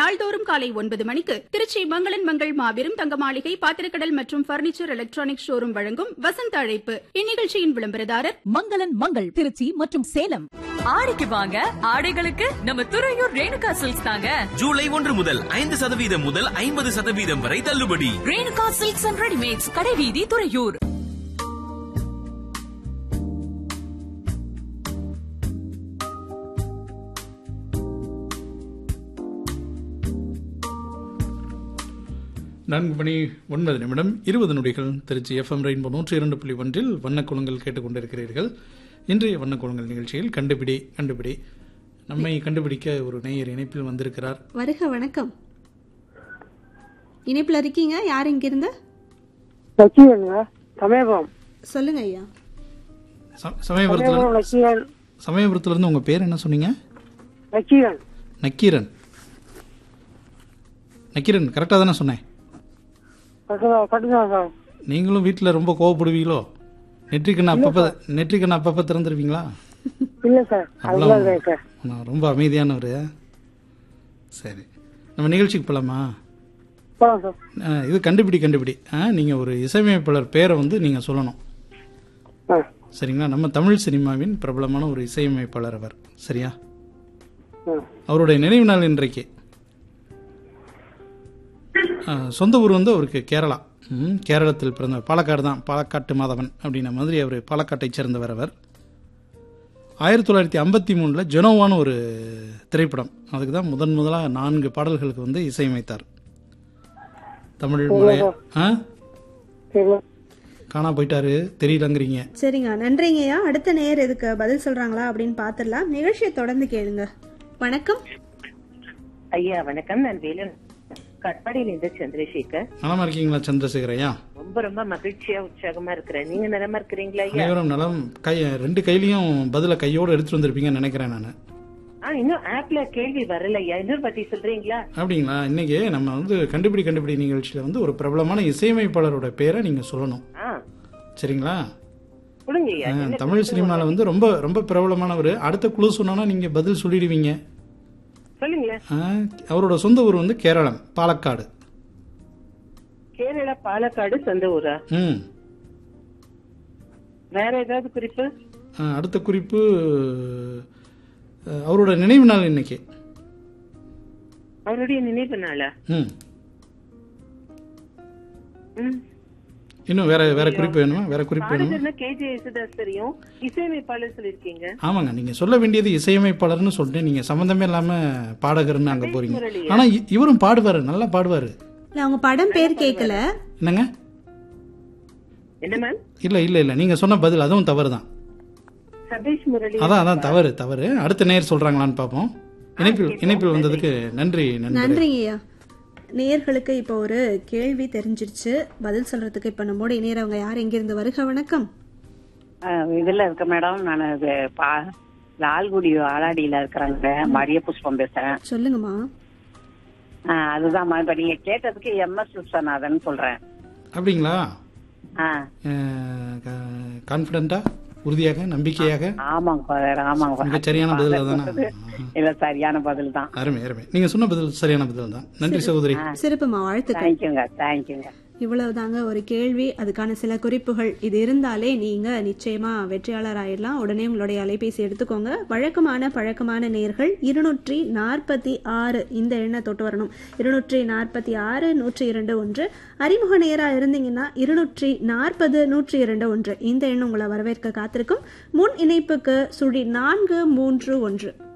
நாள்தோறும் காலை ஒன்பது மணிக்கு திருச்சி மங்களன் மங்கள் மாபெரும் தங்க மாளிகை பாத்திரக்கடல் மற்றும் பர்னிச்சர் எலக்ட்ரானிக் ஷோரூம் வழங்கும் வசந்த அழைப்பு இந்நிகழ்ச்சியின் விளம்பரதாரர் மங்களன் மங்கள் திருச்சி மற்றும் சேலம் ஆடிக்கு வாங்க ஆடைகளுக்கு நம்ம துறையூர் ரேணுகா சில்க்ஸ் தாங்க ஜூலை ஒன்று முதல் ஐந்து சதவீதம் முதல் ஐம்பது சதவீதம் வரை தள்ளுபடி ரேணுகா சில்க்ஸ் அண்ட் ரெடிமேட்ஸ் கடைவீதி துறையூர் நான்கு மணி ஒன்பது நிமிடம் இருபது நொடிகள் திருச்சி எஃப்எம் ரெயின்போ நூற்றி இரண்டு புள்ளி ஒன்றில் வண்ணக்குளங்கள் கேட்டுக்கொண்டிருக்கிறீர்கள் இன்றைய வண்ணக்குளங்கள் நிகழ்ச்சியில் கண்டுபிடி கண்டுபிடி நம்மை கண்டுபிடிக்க ஒரு நேயர் இணைப்பில் வந்திருக்கிறார் வருக வணக்கம் இணைப்பில் இருக்கீங்க யார் இங்கிருந்து நக்கீரனுங்க சமயபுரம் சொல்லுங்க ஐயா ச- சமயபுரத்தில் சமயபுரம் நக்கீரன் சமயபுரத்துலேருந்து உங்கள் பேர் என்ன சொன்னீங்க நக்கீரன் நக்கீரன் நக்கீரன் கரெக்டாக தானே சொன்னேன் கட்டுதான் சார் நீங்களும் வீட்டில் ரொம்ப கோவப்படுவீங்களோ நெற்றிக்கண்ணை அப்பப்போ நெற்றிக்கண்ணை அப்பப்போ திறந்துருவீங்களா இல்ல சார் அதெல்லாம் இல்லை சார் நான் ரொம்ப அமைதியானவர் சரி நம்ம நிகழ்ச்சிக்கு போகலாமா போலாம் சார் அஹ், இது கண்டுபிடி கண்டுபிடி நீங்கள் ஒரு இசையமைப்பாளர் பேரை வந்து நீங்கள் சொல்லணும் ஆ சரிங்களா நம்ம தமிழ் சினிமாவின் பிரபலமான ஒரு இசையமைப்பாளர் அவர் சரியா ஆ அவருடைய நினைவு நாள் இன்றைக்கு அஹ், சொந்த ஊர் வந்து அவருக்கு கேரளா ம், கேரளத்தில் பிறந்த பாலக்காடு தான் பாலக்காட்டு மாதவன் அப்படின்ன மாதிரி அவர் பாலக்காட்டைச் சேர்ந்தவர் அவர் ஆயிரத்தி தொள்ளாயிரத்தி ஐம்பத்தி மூணில் ஜெனோவான்னு ஒரு திரைப்படம் அதுக்கு தான் முதன் முதலாக நான்கு பாடல்களுக்கு வந்து இசையமைத்தார் தமிழ் மலைய ஆ சரி காணா போயிட்டாரு தெரியலங்கிறீங்க சரிங்க நன்றிங்க ஐயா அடுத்த நேர் இதுக்கு பதில் சொல்றாங்களா அப்படின்னு பார்த்துடலாம் நிகழ்ச்சியை தொடர்ந்து கேளுங்க வணக்கம் ஐயா வணக்கம் நான் வேலன் கட்பாடியிலிருந்து சந்திரசேகர் நலமா இருக்கீங்களா சந்திரசேகர் ஐயா ரொம்ப ரொம்ப மகிழ்ச்சியா உற்சாகமா இருக்கிறேன் நீங்க நலமா இருக்கிறீங்களா ஐயா அனைவரும் நலம் கை ரெண்டு கையிலையும் பதில கையோடு எடுத்துட்டு வந்திருப்பீங்கன்னு நினைக்கிறேன் நான் ஆ இன்னும் ஆப்ல கேள்வி வரல ஐயா இன்னொரு பத்தி சொல்றீங்களா அப்படிங்களா இன்னைக்கு நம்ம வந்து கண்டுபிடி கண்டுபிடி நிகழ்ச்சியில வந்து ஒரு பிரபலமான இசையமைப்பாளரோட பேரை நீங்க சொல்லணும் ஆ சரிங்களா கொடுங்க ஐயா ஆ, என்ன தமிழ் சினிமாவில் வந்து ரொம்ப ரொம்ப பிரபலமானவர் அடுத்த குழு சொன்னோன்னா நீங்க பதில் சொல்லிடுவீங்க சொல்லுங்களேன் ஆ, அவரோட சொந்த ஊர் வந்து கேரளம் பாலக்காடு கேரளா பாலக்காடு சொந்த ஊரா ம் வேற ஏதாவது குறிப்பு ஆ, அடுத்த குறிப்பு ஆ, அவரோட நினைவு நாள் இன்னைக்கு அவருடைய நினைவு நாளா ம் ம். இன்னும் வேற வேற குறிப்பு வேணுமா வேற குறிப்பு வேணுமா பாடகர்னா கேஜே யேசுதாஸ் தெரியும் இசையமைப்பாளர் சொல்லிருக்கீங்க ஆமாங்க நீங்க சொல்ல வேண்டியது இசையமைப்பாளர்னு சொல்லிட்டு நீங்க சம்பந்தமே இல்லாம பாடகர்னு அங்க போறீங்க முரளியா? ஆனா இ- இவரும் பாடுவாரு நல்லா பாடுவாரு இல்ல அவங்க படம் பேர் கேட்கல என்னங்க என்ன மேம் இல்ல இல்ல இல்ல நீங்க சொன்ன பதில் அதுவும் தவறு தான் சதீஷ் முரளி அதான் அதான் தவறு தவறு அடுத்த நேர் சொல்றாங்களான்னு பார்ப்போம் இணைப்பில் இணைப்பில் வந்ததுக்கு நன்றி நன்றி நன்றிங்க ஐயா நேயர்களுக்கு இப்போ ஒரு கேள்வி தெரிஞ்சிருச்சு பதில் சொல்றதுக்கு இப்போ நம்மோட இணையறவங்க யார் எங்கிருந்து வருக வணக்கம் இதுல இருக்க மேடம் நான் இது பா லால்குடி ஆலாடியில இருக்கிறாங்க மரிய புஷ்பம் பேசுறேன் சொல்லுங்கம்மா ஆ, அதுதான் மா- இப்ப நீங்க கேட்டதுக்கு எம் எஸ் விஸ்வநாதன் சொல்றேன் அப்படிங்களா ஆ, கான்பிடண்டா உறுதியாக நம்பிக்கையாக ஆமாங்க ஃபாதர் ஆமாங்க மிகச் father. சரியான பதில் father தானே? சொன்னது இல்ல சரியான பதில் தான் அருமை அருமை நீங்க சொன்ன பதில் சரியான பதில் தான் நன்றி சகோதரி சிறப்புமா வாழ்த்துக்கள் தேங்க்யூங்க தேங்க்யூங்க இவ்வளவுதாங்க ஒரு கேள்வி அதுக்கான சில குறிப்புகள் இது இருந்தாலே நீங்க நிச்சயமா வெற்றியாளர் ஆயிடலாம் உடனே உங்களுடைய அலைபேசி எடுத்துக்கோங்க வழக்கமான பழக்கமான நேர்கள் இருநூற்றி நாற்பத்தி ஆறு இந்த எண்ணை தொட்டு வரணும் இருநூற்றி நாற்பத்தி ஆறு நூற்றி இரண்டு ஒன்று அறிமுக நேரா இருந்தீங்கன்னா இருநூற்றி நாற்பது நூற்றி இரண்டு ஒன்று இந்த எண் உங்களை வரவேற்க காத்திருக்கும் முன் இணைப்புக்கு சுழி நான்கு மூன்று ஒன்று